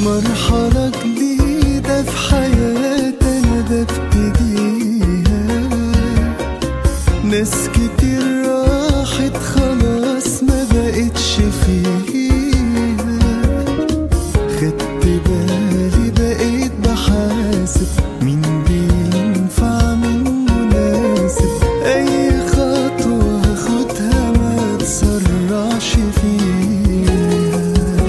مرحلة جديدة في حياتي أنا ببتديها ناس كتير راحت خلاص ما بقتش فيها خدت بالي بقيت بحاسب مين بينفع مين مناسب أي خطوة هاخدها ما تسرعش فيها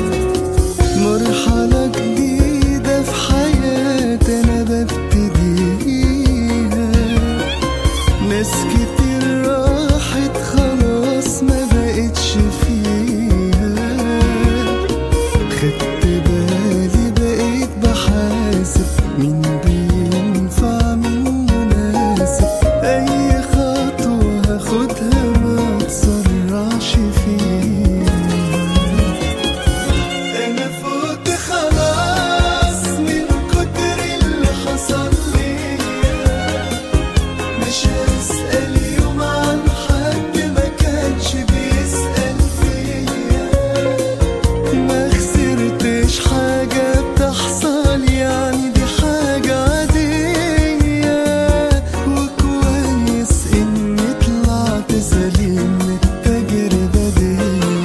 مرحلة جديدة في حياتي أنا ببتديها ناس كتير راحت خلاص ما بقتش فيها خدت بالي بقيت بحاسب مين بينفع مين مناسب أي خطوة هاخدها ما تسرعش فيها أنا فوت خلاص من كتر اللي حصل ليا مش هسأل يوم عن حد ما كانش بيسأل فيا ما خسرتش حاجة بتحصل يعني دي حاجة عادية وكويس إني طلعت سليم من التجربة دي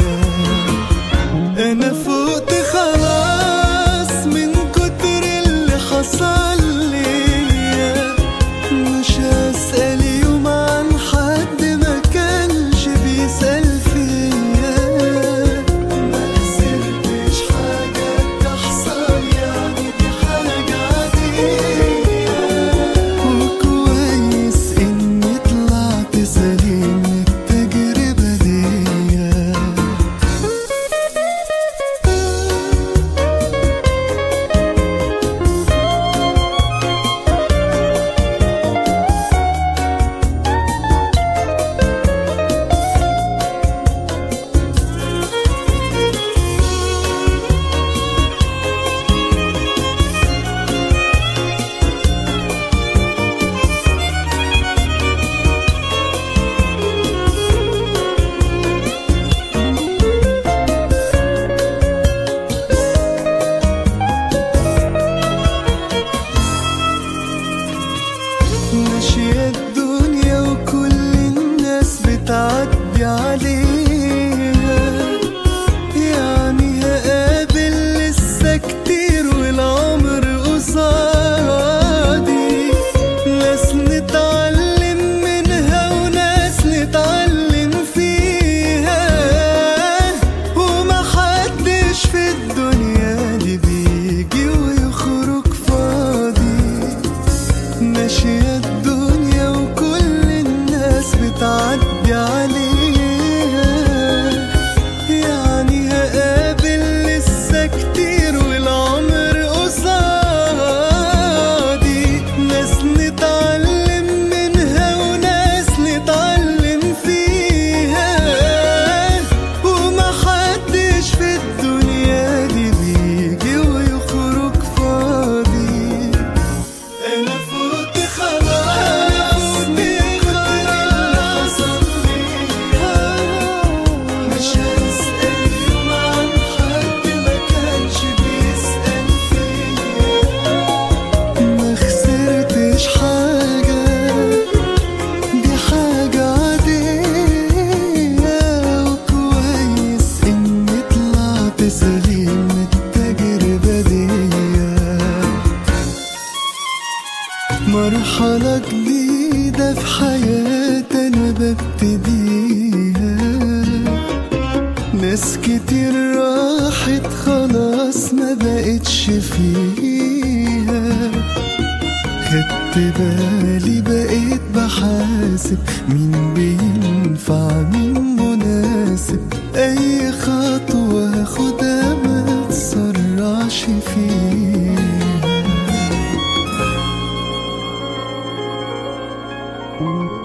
انا فوت خلاص من كتر اللي حصل ليا مش هسأل يوم عن حد ما كانش بيسأل فيا ما خسرتش حاجة تحصل يعني دي حاجة عادية وكويس اني طلعت سليم من التجربة دي ماشية الدنيا وكل الناس بتعدي عليها يعني هقابل لسه كتير والعمر قصادي ناس نتعلم منها وناس نتعلم فيها ومحدش في الدنيا دي بيجي ويخرج فاضي ماشية الدنيا وكل الناس بتعدي عليها يعني هقابل لسه كتير والعمر قصادي ناس نتعلم منها وناس نتعلم فيها ومحدش في الدنيا دي بيجي ويخرج فاضي انا فوت خلاص من كتر اللي حصل ليا مش هسأل يوم عن حد ما كانش بيسأل فيا ما خسرتش حاجة دي حاجة عادية وكويس إني طلعت سليم من التجربة دي مرحلة جديدة في حياتي أنا ببتديها ناس كتير راحت خلاص ما بقتش فيها خدت بالي بقيت بحاسب مين بينفع مين مناسب أي خطوة هاخدها ما تسرعش فيها